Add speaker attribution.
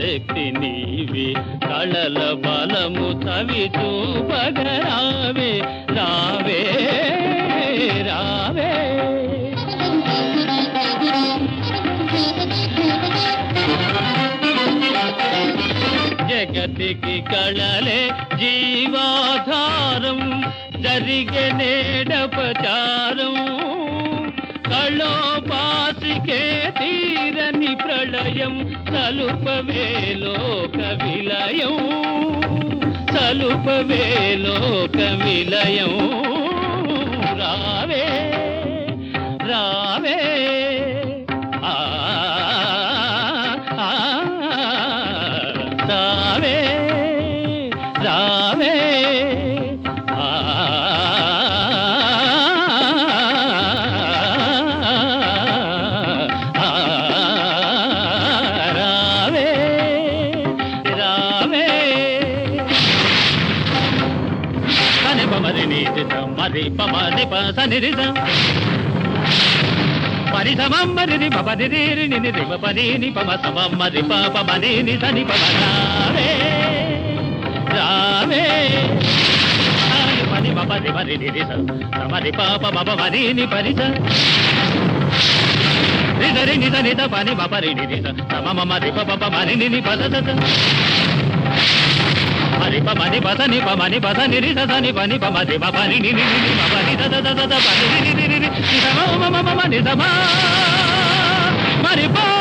Speaker 1: శక్తి నీవే కళల బలము తవి చూపగరావే రావే రావే జగతికి కళలే జీవాధారం జరిగే నేడపచారం కళోపాసికే తీరని ప్రళయం సలుపవే లోక విలయం సలుపవే లోక విలయం రావే రావే ఆ ఆ, రావే రావే ఆ రావే రావే సని పమరి నీతి మరి పమని ప సని రిజ మరి సమం మరి రి పప రి రి రి ని ని రి ప ప ని ని పమ సమం మరి ప ప మ ని ని సని పమ రావే రావే సాని పని పప రి మరి రి రి స సమరి ప ప మ ప మ ని ని పరి స రి స రి ని స ని ద ప ని ప ప రి ని రి స సమ మ మ రి ప ప ప మ ని ని ని ప స స స మరి ప మని పద ని ప మని పద ని రి స స ని ప ని ప మ రి ప ప ని ని ని ని ని ప ప ని ద ద ద ద ద ప ని ని ని ని ని ని స మ మ మ మ మ ని స మ మరి ప